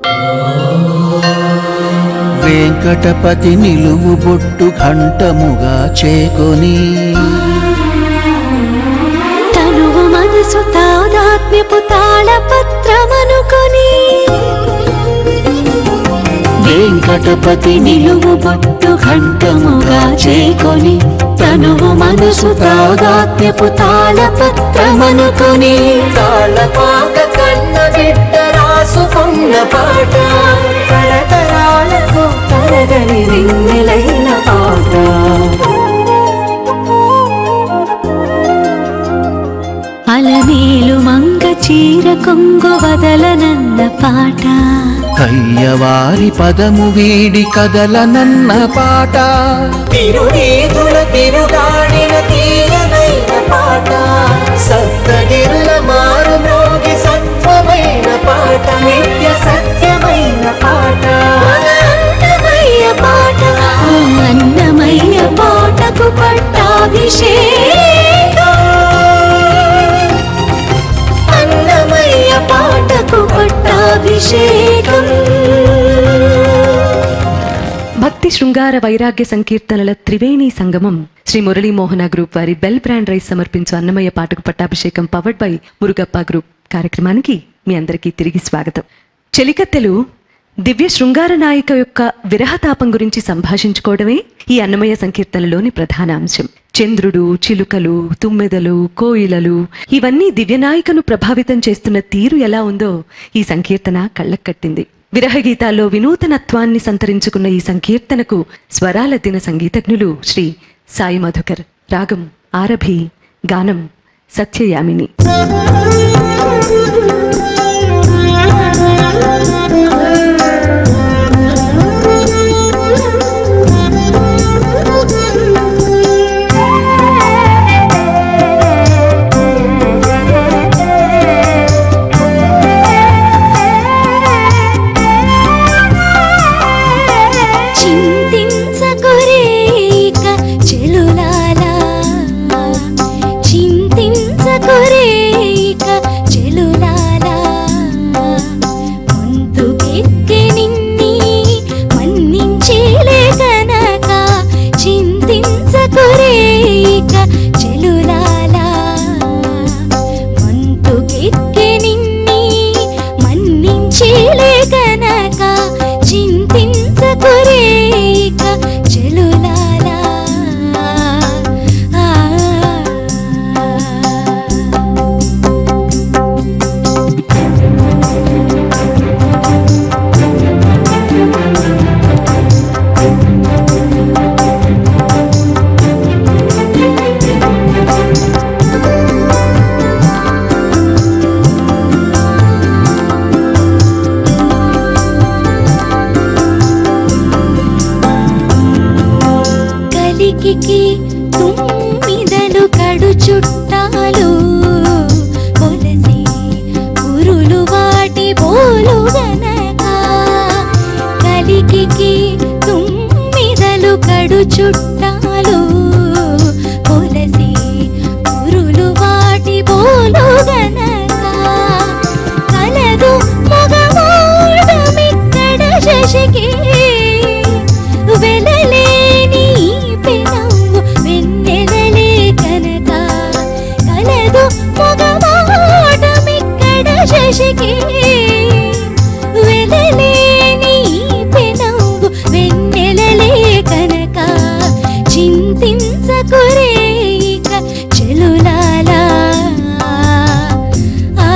వెంకటపతి నిలువు బొట్టు ఘంటముగా చేకొని తనువు మనసు తాదాత్మ్యపు తాళపత్రమనుకొని వెంకటపతి నిలువు బొట్టు ఘంటముగా చేకొని తనువు మనసు తాదాత్మ్యపు తాళపత్రమనుకొని తాళపాక కన్న బిడ్డ రాసుకున్న పాట తరతరాలకు తరగని రింగిలైన పాట అలమేలు మంగ చీర కొంగు వదలనన్న పాట కయ్యవారి పదము వీడి కదలనన్న పాట తిరునీతుల తిరుగాడిన తీయనైన పాట సప్తగిరుల మారు మ్రోగి సత్వమైన పాట నిత్య సత్యమైన పాట అన్నమయ్య పాట ఆ అన్నమయ్య పాటకు పట్టాభిషేకం అన్నమయ్య పాటకు పట్టాభిషేకం భక్తి శృంగార వైరాగ్య సంకీర్తనల త్రివేణి సంగమం శ్రీ మురళీమోహన గ్రూప్ వారి బెల్ బ్రాండ్ రైస్ సమర్పించు అన్నమయ్య పాటకు పట్టాభిషేకం పవర్డ్ బై మురుగప్ప గ్రూప్ కార్యక్రమానికి మీ అందరికీ తిరిగి స్వాగతం చెలికత్తెలు దివ్య శృంగార నాయిక యొక్క విరహతాపం గురించి సంభాషించుకోవడమే ఈ అన్నమయ్య సంకీర్తనలోని ప్రధాన అంశం చంద్రుడు చిలుకలు తుమ్మెదలు కోయిలలు ఇవన్నీ దివ్యనాయికను ప్రభావితం చేస్తున్న తీరు ఎలా ఉందో ఈ సంకీర్తన కళ్ళకు కట్టింది విరహ గీతాల్లో వినూతనత్వాన్ని సంతరించుకున్న ఈ సంకీర్తనకు స్వరాలద్దిన సంగీతజ్ఞులు శ్రీ సాయి మధుకర్ రాగం ఆరభి గానం సత్యయామిని చింతించకురేక చెలులాలా చింతించకురేక చెలులాలా ముందుకెక్కి నిన్ని మన్నించేలే కనక చింతించకురేక చెలులాలా ముందుకెక్కి నిన్ని మన్నించేలే కనక చింతించకురేక చెలులాలా ఆ కలికి తుమ్మిదలు కడు చుట్టాలు కొలసి పురులు వాటి పోలు గనక కలికి తుమ్మిదలు కడు చుట్టాలు కొలసి పురులు వాటి పోలు గనక కలదు మగవాడమిక్కడ శశికి వెలలేని పెనవు వెన్నెలలే కనక కలదు మగవాడమిక్కడ శశికి వెలలేని పెనవు వెన్నెలలే కనక చింతించకురేక చెలులాలా ఆ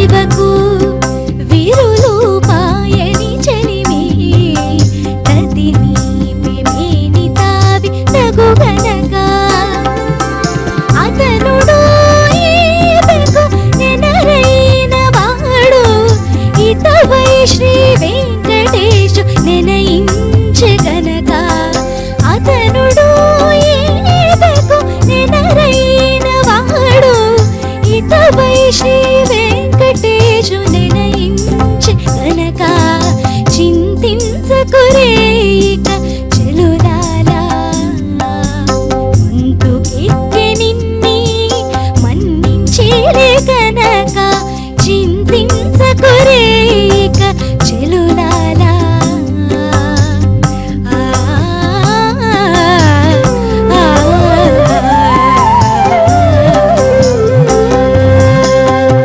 విలువివకు విరులు పాయని చెలిమి తది నీపిమేని తావి తగు గనక అతనుడు ఈతకు నెనరైన వాడు ఇతవై శ్రీ వెంకటేశు నెనయించె గనక అతనుడు ఈతకు నెనరైన వాడు ఇతవై శ్రీ వెంకటేశు నెనయించె గనక చింతించకురేక చెలులాలా ముందుకెక్కె నిన్ని మన్నించేలే కనుక చింతించకురేక చెలులాలా ఆ, ఆ, ఆ.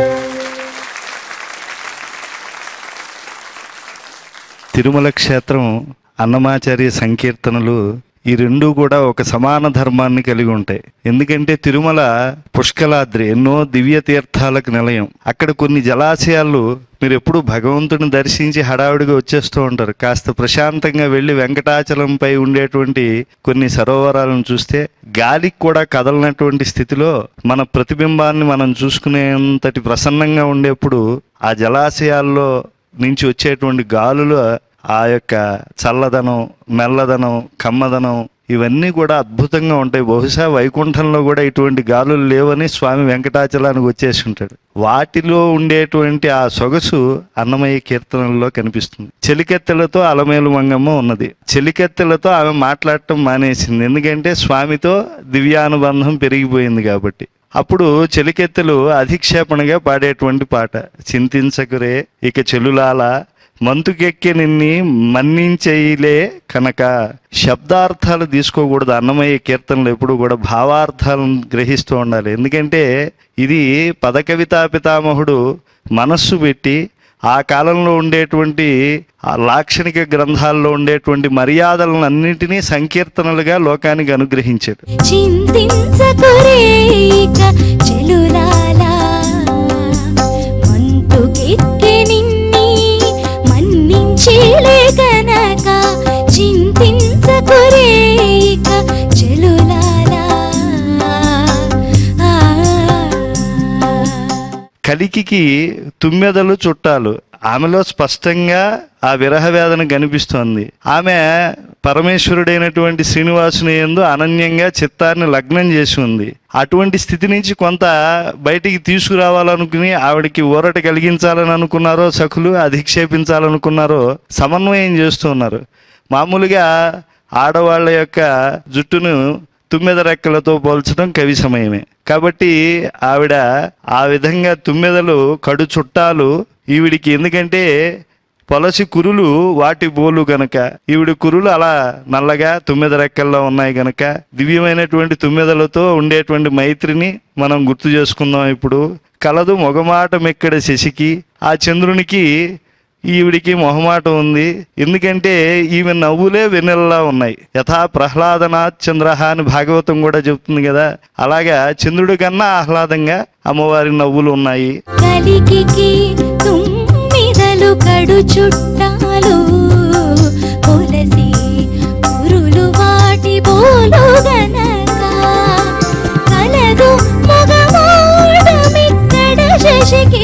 తిరుమల క్షేత్రం అన్నమాచార్య సంకీర్తనలు ఈ రెండు కూడా ఒక సమాన ధర్మాన్ని కలిగి ఉంటాయి ఎందుకంటే తిరుమల పుష్కలాద్రి ఎన్నో దివ్య తీర్థాలకు నిలయం అక్కడ కొన్ని జలాశయాలు మీరు ఎప్పుడు భగవంతుని దర్శించి హడావుడిగా వచ్చేస్తూ ఉంటారు కాస్త ప్రశాంతంగా వెళ్ళి వెంకటాచలంపై ఉండేటువంటి కొన్ని సరోవరాలను చూస్తే గాలికి కూడా కదలనటువంటి స్థితిలో మన ప్రతిబింబాన్ని మనం చూసుకునేంతటి ప్రసన్నంగా ఉండేప్పుడు ఆ జలాశయాల్లో నుంచి వచ్చేటువంటి గాలులు ఆ యొక్క చల్లదనం మెల్లదనం కమ్మదనం ఇవన్నీ కూడా అద్భుతంగా ఉంటాయి బహుశా వైకుంఠంలో కూడా ఇటువంటి గాలులు లేవని స్వామి వెంకటాచలానికి వచ్చేసి ఉంటాడు వాటిలో ఉండేటువంటి ఆ సొగసు అన్నమయ్య కీర్తనల్లో కనిపిస్తుంది చెలికెత్తెలతో అలమేలు మంగమ్మ ఉన్నది చెలికెత్తెలతో ఆమె మాట్లాడటం మానేసింది ఎందుకంటే స్వామితో దివ్యానుబంధం పెరిగిపోయింది కాబట్టి అప్పుడు చెలికెత్తెలు అధిక్షేపణగా పాడేటువంటి పాట చింతించకురే ఇక చెలులాల మంతుకెక్కి నిన్ని మన్నించేయిలే కనుక శబ్దార్థాలు తీసుకోకూడదు అన్నమయ్య కీర్తనలు ఎప్పుడు కూడా భావార్థాలను గ్రహిస్తూ ఉండాలి ఎందుకంటే ఇది పదకవితా పితామహుడు మనస్సు పెట్టి ఆ కాలంలో ఉండేటువంటి ఆ లాక్షణిక గ్రంథాల్లో ఉండేటువంటి మర్యాదలను అన్నింటినీ సంకీర్తనలుగా లోకానికి అనుగ్రహించాడు చింతించకురేక చెలులాలా మంతుకెక్కె నిన్ని మన్నించేలే కనుక చింతించకురేక చెలులాలా ఆ కలికికి తుమ్మెదలు చుట్టాలు ఆమెలో స్పష్టంగా ఆ విరహ వేదన కనిపిస్తోంది ఆమె పరమేశ్వరుడైనటువంటి శ్రీనివాసుని యందు అనన్యంగా చిత్తాన్ని లగ్నం చేసి ఉంది అటువంటి స్థితి నుంచి కొంత బయటికి తీసుకురావాలనుకుని ఆవిడకి ఊరట కలిగించాలని అనుకున్నారో సఖులు అధిక్షేపించాలనుకున్నారో సమన్వయం చేస్తున్నారు మామూలుగా ఆడవాళ్ళ యొక్క జుట్టును తుమ్మెద రెక్కలతో పోల్చడం కవి సమయమే కాబట్టి ఆవిడ ఆ విధంగా తుమ్మెదలు కడు చుట్టాలు ఈవిడికి ఎందుకంటే పొలసి కురులు వాటి బోలు గనక ఈవిడి కురులు అలా నల్లగా తుమ్మెద రెక్కల్లో ఉన్నాయి గనక దివ్యమైనటువంటి తుమ్మెదలతో ఉండేటువంటి మైత్రిని మనం గుర్తు చేసుకుందాం ఇప్పుడు కలదు మొగమాట మెక్కడ శశికి ఆ చంద్రునికి ఈవిడికి మొహమాటం ఉంది ఎందుకంటే ఈమె నవ్వులే వెన్నెలలా ఉన్నాయి యథా ప్రహ్లాదనాథ్ చంద్ర అని భాగవతం కూడా చెప్తుంది కదా అలాగా చంద్రుడి కన్నా ఆహ్లాదంగా అమ్మవారి నవ్వులు ఉన్నాయి కలికికి తుమ్మిదలు కడు చుట్టాలు కొలసి పురులు వాటి బోలు గనక కలదు మగవాడమిక్కడ శశికి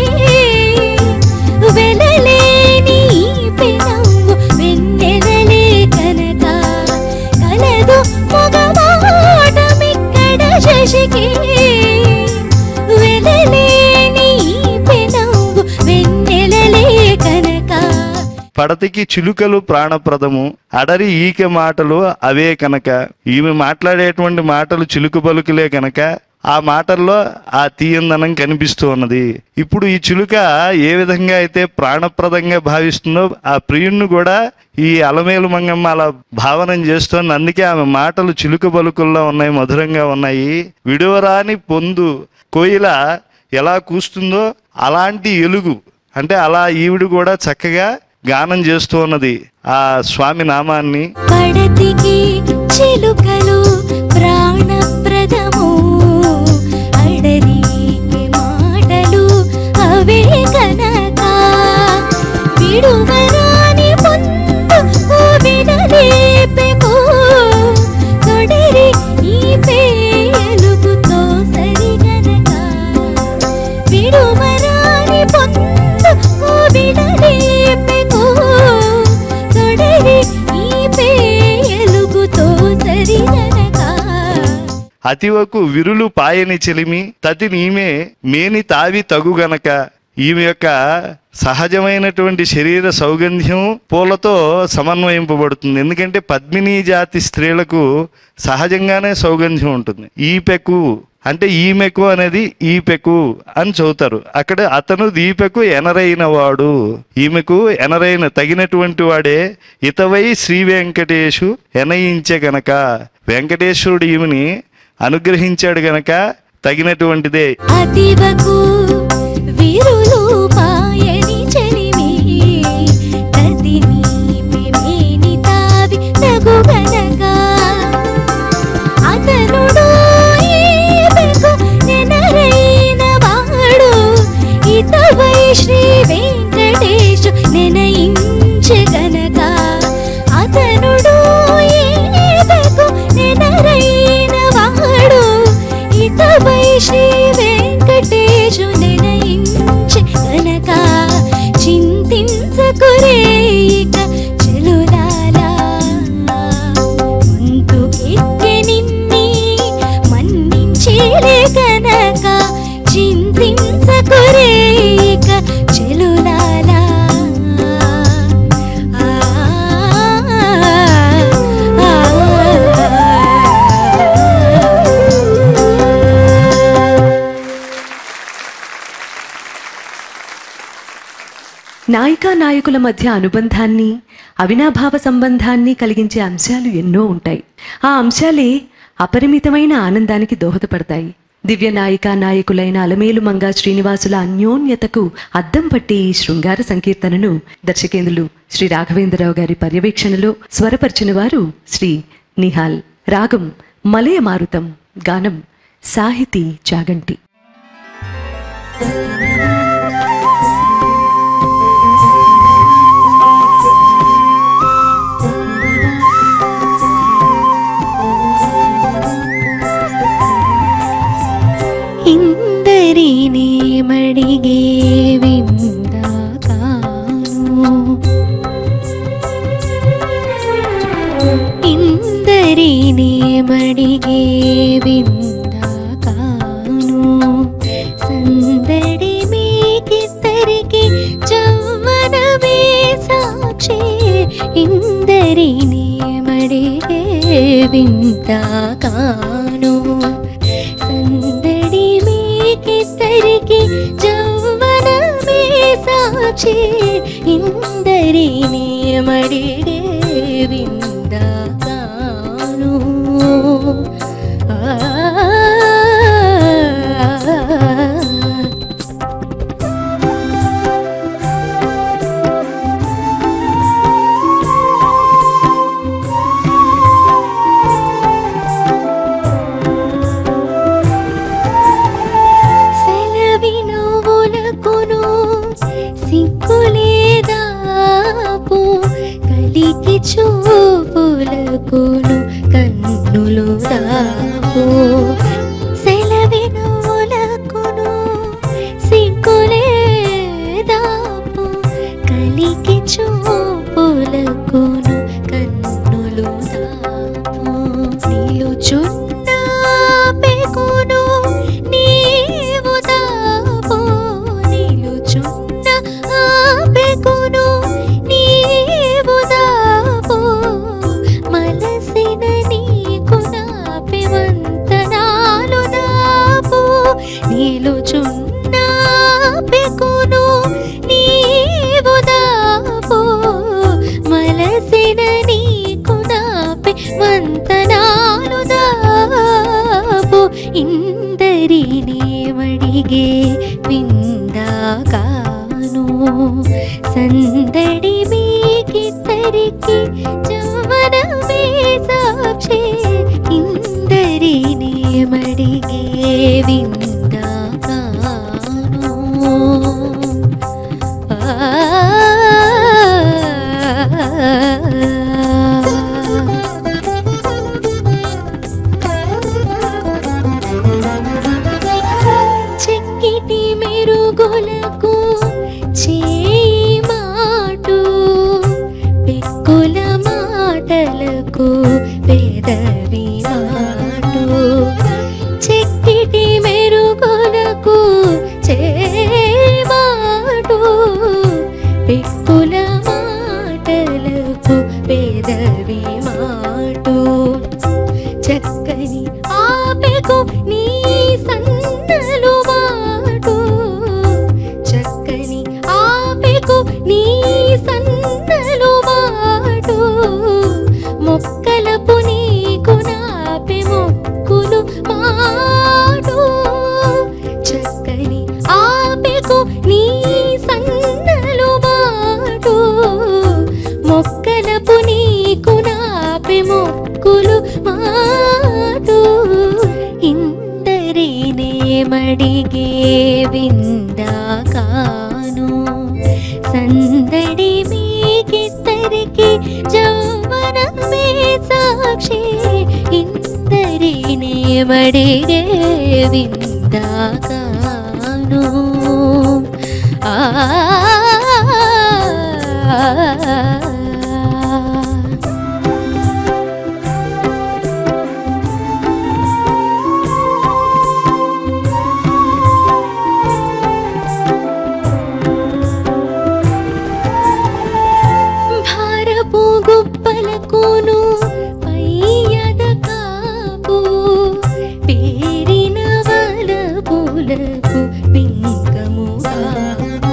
వెలలేని పెనవు వెన్నెలలే కనక కలదు మగవాడమిక్కడ శశికి వెలలేని పెనవు వెన్నెలలే కనక పడతికి చిలుకలు ప్రాణప్రదము అడరి ఈక మాటలు అవే కనుక ఈమె మాట్లాడేటువంటి మాటలు చిలుక పలుకులే కనుక ఆ మాటల్లో ఆ తీయందనం కనిపిస్తూ ఉన్నది ఇప్పుడు ఈ చిలుక ఏ విధంగా అయితే ప్రాణప్రదంగా భావిస్తుందో ఆ ప్రియుణ్ణి కూడా ఈ అలమేలు మంగమ్మ అలా భావనం చేస్తోంది అందుకే ఆమె మాటలు చిలుక పలుకుల్లో ఉన్నాయి మధురంగా ఉన్నాయి విడువరాని పొందు కోయిల ఎలా కూస్తుందో అలాంటి ఎలుగు అంటే అలా ఈవిడ కూడా చక్కగా గానం చేస్తూ ఉన్నది ఆ స్వామి నామాన్ని పడతికి చిలుకలు ప్రాణప్రదము అడరికి మాటలు అవే కనుక విడువరాని పొందు ఓ విడలేపెకో తొడిరి ఈ పేలుగుతో సరిగనక విడువరాని పొందు ఓ విడలేపెకో తొడిరి ఈ పేలుగుతో సరిగనక అతివకు విరులు పాయని చెలిమి తతి నీమే మేని తావి తగుగనక ఈమె యొక్క సహజమైనటువంటి శరీర సౌగంధ్యం పూలతో సమన్వయింపబడుతుంది ఎందుకంటే పద్మినీ జాతి స్త్రీలకు సహజంగానే సౌగంధ్యం ఉంటుంది ఈపెకు అంటే ఈమెకు అనేది ఈపెకు అని చదువుతారు అక్కడ అతను దీపెకు ఎనరైన వాడు ఈమెకు ఎనరైన తగినటువంటి వాడే ఇతవై శ్రీ వెంకటేశు ఎనయించే గనక వెంకటేశ్వరుడు ఈమెని అనుగ్రహించాడు గనక తగినటువంటిదే అతివకు విరులు పాయని చెలిమి తది నీపి తావి తగుగనక అతనుడు ఈమెకు నెనరైన వాడు ఇతవై శ్రీ వెంకటేశు నెనయించగనక అతనుడు ఈమెకు నెనరైన వాడు ఇతవై శ్రీ వెంకటేశు నెనయించగనక చింతించకురేయిక చెలులాలా ముందుకెక్కె నిన్ని మన్నించేలే కనుక చింతించకురేయిక చెలులాలా ఆ, ఆ, ఆ. నాయికా నాయకుల మధ్య అనుబంధాన్ని అవినాభావ సంబంధాన్ని కలిగించే అంశాలు ఎన్నో ఉంటాయి ఆ అంశాలే అపరిమితమైన ఆనందానికి దోహదపడతాయి దివ్య నాయికా నాయకులైన అలమేలు మంగా శ్రీనివాసుల అన్యోన్యతకు అద్దం పట్టి ఈ శృంగార సంకీర్తనను దర్శకేంద్రులు శ్రీ రాఘవేంద్రరావు గారి పర్యవేక్షణలో స్వరపరిచిన వారు శ్రీ నిహాల్ రాగం మలయ మారుతం గానం సాహితీ చాగంటి ಇಂದರಿನೇ ಮಡಿಗೆ ವಿಂದ ಕಾನು ಇಂದರಿನೇ ಮಡಿಗೆ ವಿಂದ ಕಾನು ಸಂದಡಿ ಮೇಕಿತ್ತರಿಗೆ ಚವ್ವನವೇ ಸಾಕ್ಷಿ ಇಂದರಿನೇ ಮಡಿಗೆ ವಿಂದ ಕಾನು సందడి మేకిద్దరికి జవ్వనమే సాక్షి ఇందరిని మడిగే విందాను సెలవినవులకును సిగ్గులేదాపు కలికి చూపులకును కన్నులు దాపు సెలవినవులకును సిగ్గులేదాపు కలికి చూపులకును కన్నులు దాపు నిలుచున్న పెకును నీవు దాపు నిలుచున్న ఆపెకును నీవు దాపు మనసిన నీకు నాపి వంతనాలు దాపు నిలుచున్న పెకును నీవు దాపు మలసిన నీకు నాపి వంతనాలు దాపు ఇందరిని మడిగే విందాకాను సందడి మీకిద్దరికి జవనమే సాక్షి ఇందరిని మడిగే విందాకాను ఆ పెక్కుల మాటలకు పెదవి మాటు చక్కని ఆపెకు నీ సన్నలు మాటు చక్కని ఆపెకు నీ సన్నలు మాటు మొక్కలపు నీకు నాపె మొక్కులు మాటు చక్కని ఆపెకు నీ సన్నలు మాటు మొక్కలపు నీకు నాపె మొక్కులు మాటు ఇందరినే మడిగే విందాకాను సందడి మీకిద్దరికి జౌవనమే సాక్షి ఇందరినే మడిగే విందాకాను ఆ భారపు గుప్పలకును పయ్యద కాపు పేరిన వలపులకు బింకము కాపు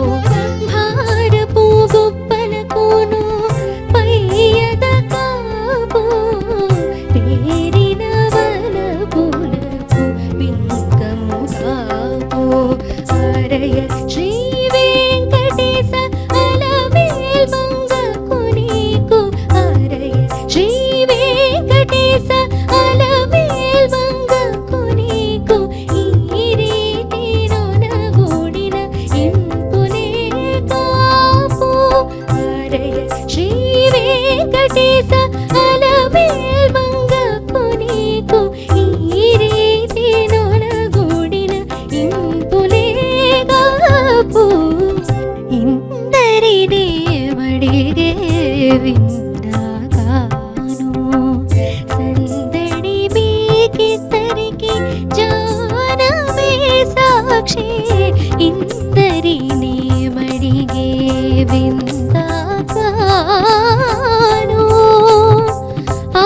భారపు గుప్పలకును పయ్యద కాపు పేరిన వలపులకు బింకము కాపు అరయ శ్రీ వెంకటేశ అలవేల్ మంగకు నీకు అరయ శ్రీ వెంకటేశ అలవేల్ మంగకు నీకు ఈ రీతి నొనగూడిన ఇంపులే కాపు అరయ శ్రీ వెంకటేశ అలవేల్ మంగకు నీకు ఈ రీతి నొనగూడిన ఇంపులే కాపు ఇందరినే మడిగే విన్నాగాను సందడి మీకిద్దరికి జానమే సాక్షి ఇందరినే మడిగే విందాగాను ఆ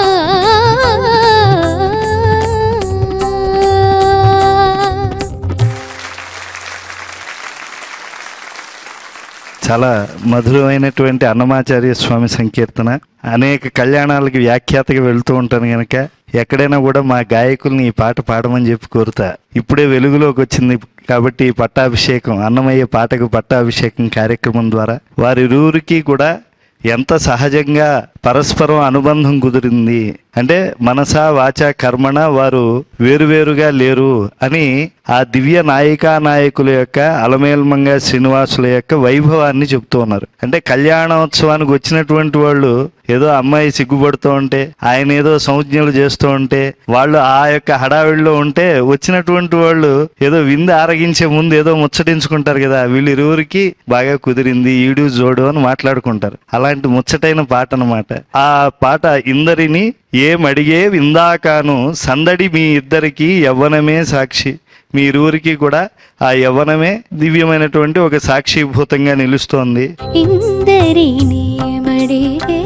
చాలా మధురమైనటువంటి అన్నమాచార్య స్వామి సంకీర్తన అనేక కళ్యాణాలకి వ్యాఖ్యాతగా వెళ్తూ ఉంటాను గనక ఎక్కడైనా కూడా మా గాయకుల్ని ఈ పాట పాడమని చెప్పి కోరుతా ఇప్పుడే వెలుగులోకి వచ్చింది కాబట్టి ఈ పట్టాభిషేకం అన్నమయ్య పాటకు పట్టాభిషేకం కార్యక్రమం ద్వారా వారిరువురికి కూడా ఎంత సహజంగా పరస్పరం అనుబంధం కుదిరింది అంటే మనస వాచ కర్మణ వారు వేరువేరుగా లేరు అని ఆ దివ్య నాయికా నాయకుల యొక్క అలమేల్మంగ శ్రీనివాసుల యొక్క వైభవాన్ని చెప్తూ ఉన్నారు అంటే కళ్యాణోత్సవానికి వచ్చినటువంటి వాళ్ళు ఏదో అమ్మాయి సిగ్గుపడుతూ ఉంటే ఆయన ఏదో సంజ్ఞలు చేస్తూ ఉంటే వాళ్ళు ఆ యొక్క హడావిడిలో ఉంటే వచ్చినటువంటి వాళ్ళు ఏదో విందు ఆరగించే ముందు ఏదో ముచ్చటించుకుంటారు కదా వీళ్ళిరువురికి బాగా కుదిరింది ఈడు జోడు అని మాట్లాడుకుంటారు అలాంటి ముచ్చటైన పాట అన్నమాట ఆ పాట ఇందరిని ఏమడిగే విందాకాను సందడి మీ ఇద్దరికి యవ్వనమే సాక్షి మీ ఇరువురికి కూడా ఆ యవ్వనమే దివ్యమైనటువంటి ఒక సాక్షిభూతంగా నిలుస్తోంది ఇందరినీ మడిగే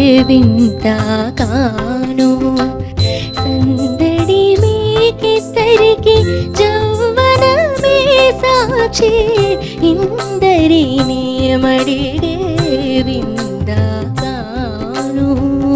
విందాకాను సందడి మీకిద్దరికి జౌవనమే సాక్షి ఇందరినీ మడిగే విందాకాను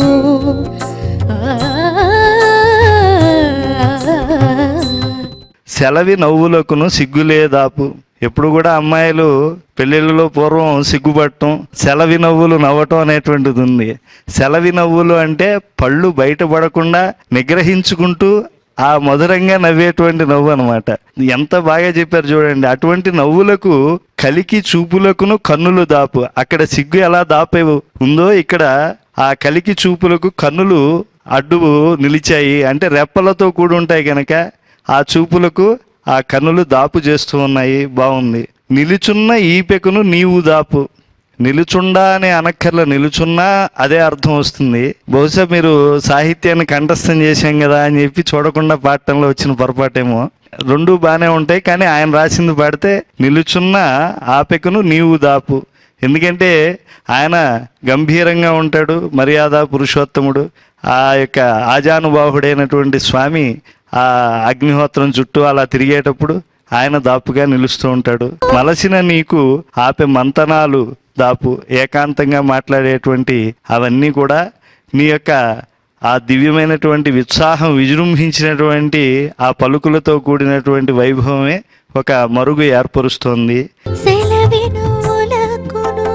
ఆ సెలవి నవ్వులకును సిగ్గులే దాపు ఎప్పుడు కూడా అమ్మాయిలు పెళ్ళిళ్ళలో పూర్వం సిగ్గుపడటం సెలవి నవ్వులు నవ్వటం అనేటువంటిది ఉంది సెలవి నవ్వులు అంటే పళ్ళు బయటపడకుండా నిగ్రహించుకుంటూ ఆ మధురంగా నవ్వేటువంటి నవ్వు అనమాట ఎంత బాగా చెప్పారు చూడండి అటువంటి నవ్వులకు కలికి చూపులకును కన్నులు దాపు అక్కడ సిగ్గు ఎలా దాపే ఉందో ఇక్కడ ఆ కలికి చూపులకు కన్నులు అడ్డు నిలిచాయి అంటే రెప్పలతో కూడి ఉంటాయి కనుక ఆ చూపులకు ఆ కన్నులు దాపు చేస్తూ ఉన్నాయి బాగుంది నిలుచున్న ఈపెకును నీవు దాపు నిలుచుండా అనే అనక్కర్ల నిలుచున్నా అదే అర్థం వస్తుంది బహుశా మీరు సాహిత్యాన్ని కంఠస్థం చేశాం కదా అని చెప్పి చూడకుండా పాడటంలో వచ్చిన పొరపాటేమో రెండు బాగానే ఉంటాయి కానీ ఆయన రాసింది పాడితే నిలుచున్న ఆపెకును నీవు దాపు ఎందుకంటే ఆయన గంభీరంగా ఉంటాడు మర్యాద పురుషోత్తముడు ఆ యొక్క ఆజానుబాహుడైనటువంటి స్వామి ఆ అగ్నిహోత్రం చుట్టూ అలా తిరిగేటప్పుడు ఆయన దాపుగా నిలుస్తూ ఉంటాడు మలసిన నీకు ఆపే మంతనాలు దాపు ఏకాంతంగా మాట్లాడేటువంటి అవన్నీ కూడా నీ యొక్క ఆ దివ్యమైనటువంటి ఉత్సాహం విజృంభించినటువంటి ఆ పలుకులతో కూడినటువంటి వైభవమే ఒక మరుగు ఏర్పరుస్తోంది సెలవినులకును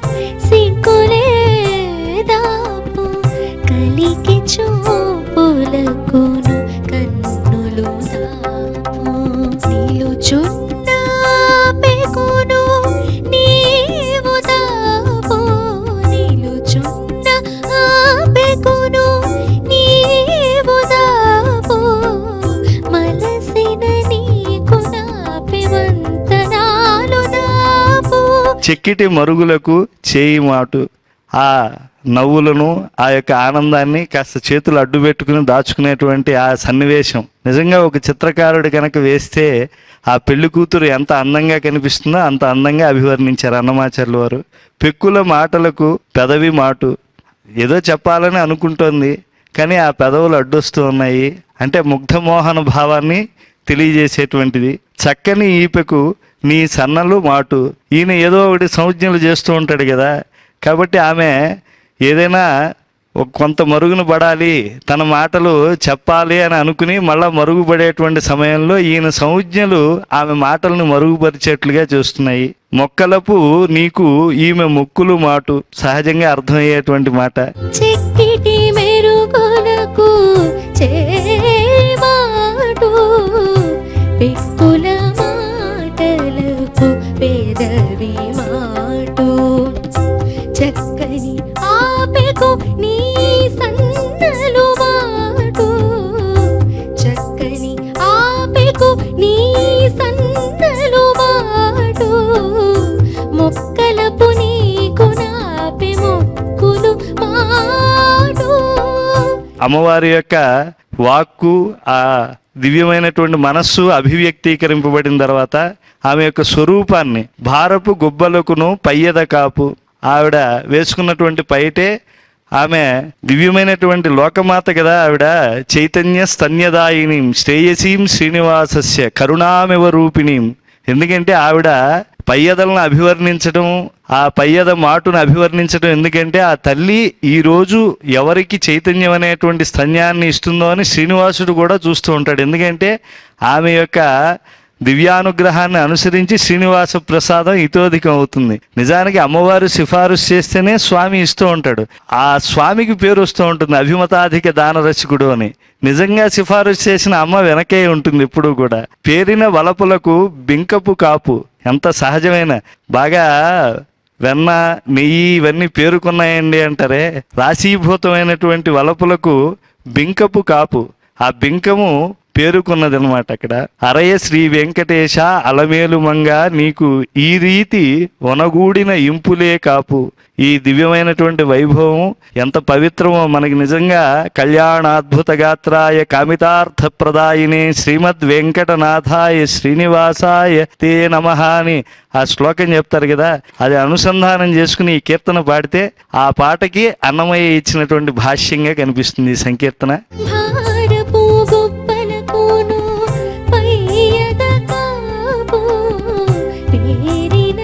సిగ్గులేదాపు కలికి చూపులకును కన్నులు దాపు నిలుచున్న పెకును నీవు దాపు నిలుచున్న ఆపెకును నీవు దాపు మలసిన నీకు నాపి వంతనాలు దాపు చెక్కిటి మరుగులకు చేయి మాటు ఆ నవ్వులను ఆ యొక్క ఆనందాన్ని కాస్త చేతులు అడ్డు పెట్టుకుని దాచుకునేటువంటి ఆ సన్నివేశం నిజంగా ఒక చిత్రకారుడు కనుక వేస్తే ఆ పెళ్లి కూతురు ఎంత అందంగా కనిపిస్తుందో అంత అందంగా అభివర్ణించారు అన్నమాచార్యుల వారు పెక్కుల మాటలకు పెదవి మాటు ఏదో చెప్పాలని అనుకుంటోంది కానీ ఆ పెదవులు అడ్డొస్తూ ఉన్నాయి అంటే ముగ్ధమోహన భావాన్ని తెలియజేసేటువంటిది చక్కని ఈపెకు నీ సన్నలు మాటు ఈయన ఏదో ఒకటి సంజ్ఞలు చేస్తూ ఉంటాడు కదా కాబట్టి ఆమె ఏదైనా ఒక కొంత మరుగున పడాలి తన మాటలు చెప్పాలి అని అనుకుని మళ్ళా మరుగుపడేటువంటి సమయంలో ఈయన సంజ్ఞలు ఆమె మాటలను మరుగుపరిచేట్లుగా చేస్తున్నాయి మొక్కలపు నీకు ఈమె మొక్కులు మాటు సహజంగా అర్థమయ్యేటువంటి మాట చెక్కిటి మెరుగులకు చేమాటు పెక్కుల మాటలకు పెదవి మాటు చక్కని ఆపెకు నీ సన్నలు మాటు చక్కని ఆపెకు నీ సన్నలు మాటు మొక్కలపు నీకు నాపి మొక్కులు మాటు అమ్మవారి యొక్క వాక్కు ఆ దివ్యమైనటువంటి మనస్సు అభివ్యక్తీకరింపబడిన తర్వాత ఆమె యొక్క స్వరూపాన్ని భారపు గుబ్బలకును పయ్యద కాపు ఆవిడ వేసుకున్నటువంటి పైటే ఆమె దివ్యమైనటువంటి లోకమాత కదా ఆవిడ చైతన్య స్తన్యదాయిని శ్రేయసీం శ్రీనివాసస్య కరుణామివ రూపిణీం ఎందుకంటే ఆవిడ పయ్యదలను అభివర్ణించడం ఆ పయ్యద మాటును అభివర్ణించడం ఎందుకంటే ఆ తల్లి ఈ రోజు ఎవరికి చైతన్యం అనేటువంటి స్తన్యాన్ని ఇస్తుందో అని శ్రీనివాసుడు కూడా చూస్తూ ఉంటాడు ఎందుకంటే ఆమె యొక్క దివ్యానుగ్రహాన్ని అనుసరించి శ్రీనివాస ప్రసాదం ఇతోధికం అవుతుంది నిజానికి అమ్మవారు సిఫారసు చేస్తేనే స్వామి ఇస్తూ ఉంటాడు ఆ స్వామికి పేరు వస్తూ ఉంటుంది అభిమతాధిక దానరసికుడు అని నిజంగా సిఫారసు చేసిన అమ్మ వెనకే ఉంటుంది ఎప్పుడూ కూడా పేరిన వలపులకు బింకపు కాపు ఎంత సహజమైన బాగా వెన్న నెయ్యి ఇవన్నీ పేరుకున్నాయండి అంటారే రాశీభూతమైనటువంటి వలపులకు బింకపు కాపు ఆ బింకము పేరుకున్నది అనమాట అక్కడ అరయ శ్రీ వెంకటేశ అలమేలు మంగ నీకు ఈ రీతి వనగూడిన ఇంపులే కాపు ఈ దివ్యమైనటువంటి వైభవం ఎంత పవిత్రమో మనకి నిజంగా కళ్యాణాద్భుత గాత్రాయ కామితార్థ ప్రదాయిని శ్రీమద్ వెంకటనాథాయ శ్రీనివాసాయ తే నమ అని ఆ శ్లోకం చెప్తారు కదా అది అనుసంధానం చేసుకుని ఈ కీర్తన పాడితే ఆ పాటకి అన్నమయ్య ఇచ్చినటువంటి భాష్యంగా కనిపిస్తుంది ఈ సంకీర్తన భారపు గొప్పలకును పయ్యద కాపు పేరిన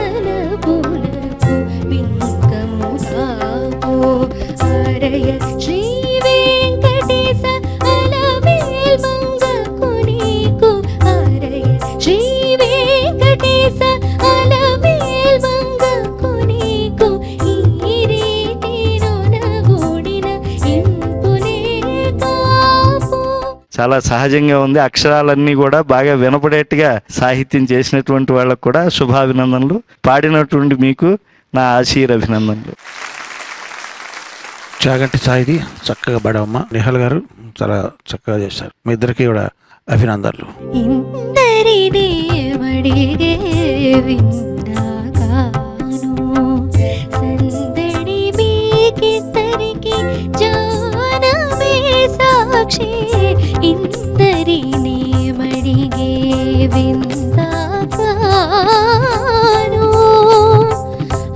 వలపులకు బింకము కాపు అరయ శ్రీ వెంకటేశ అలమేల్ మంగకు నీకు అరయ శ్రీ వెంకటేశ అలమేల్ మంగకు నీకు ఈ రీతిలోన గూడిన ఇంపులే కాపు చాలా సహజంగా ఉంది అక్షరాలన్నీ కూడా బాగా వినపడేట్టుగా సాహిత్యం చేసినటువంటి వాళ్ళకు కూడా శుభాభినందనలు పాడినటువంటి మీకు నా ఆశీర్ అభినందనలు చాగంటి సాయిది చక్కగా పాడావమ్మ నిహాల్ గారు చాలా చక్కగా చేశారు మీ ఇద్దరికి కూడా అభినందనలు ఇందరిదే మడిగే విందాగాను సందడి మీకిద్దరికి జానమే సాక్షి ఇందరినే మడిగే విందాగాను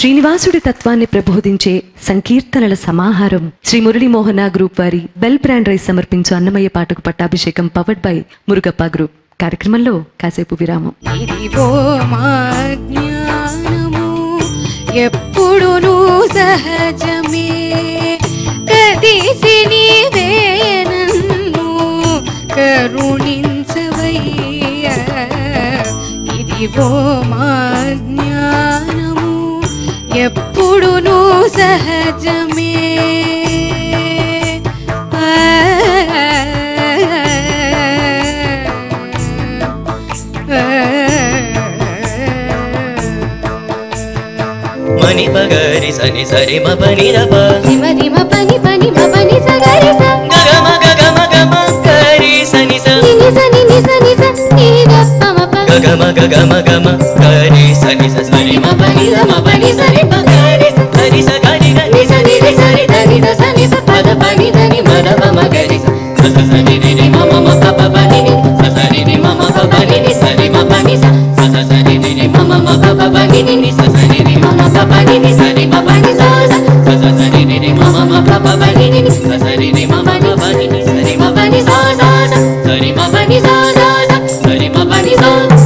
శ్రీనివాసుడి తత్వాన్ని ప్రబోధించే సంకీర్తనల సమాహారం శ్రీ మురళీమోహన గ్రూప్ వారి బెల్ బ్రాండ్ రైస్ సమర్పించు అన్నమయ్య పాటకు పట్టాభిషేకం పవర్డ్ బై మురుగప్ప గ్రూప్ కార్యక్రమంలో కాసేపు విరామం ఇదిగో మా జ్ఞానము ఎప్పుడును సహజమే కదిసి నీవే నన్ను కరుణించవయ్యా ఇదిగో మా జ్ఞానము ఎప్పుడును సహజమే మణి పగరి సని సరి మ పని రప రిమ రిమ పని పని మ పని స గరి స గగమ గగమ గమ గరి సని స ని స ని ని స ని స ని ద ప మ ప గగమ గగమ గమ గరి సని స సరి మ పని ర మ పని సరి ప గరి స సరి స గరి ర ని స ని రి సరి ద ని ద స ని స ప ద ప ని ద ని మ ద ప మ గరి స స స స ని రి రి మ మ మ ప ప ప ని ని స స రి రి మ మ ప ప ని ని స రి మ ప ని స స స స రి రి రి మ మ మ ప ప ప ని ని ని స స రి రి మ మ ప ప ని ని స రి మ ప ని స స స స స రి రి రి మ మ మ ప ప ప ని ని ని స స రి రి మ మ మ ప ని ని స రి మ ప ని స స స స రి మ ప ని స స స స రి మ ప ని స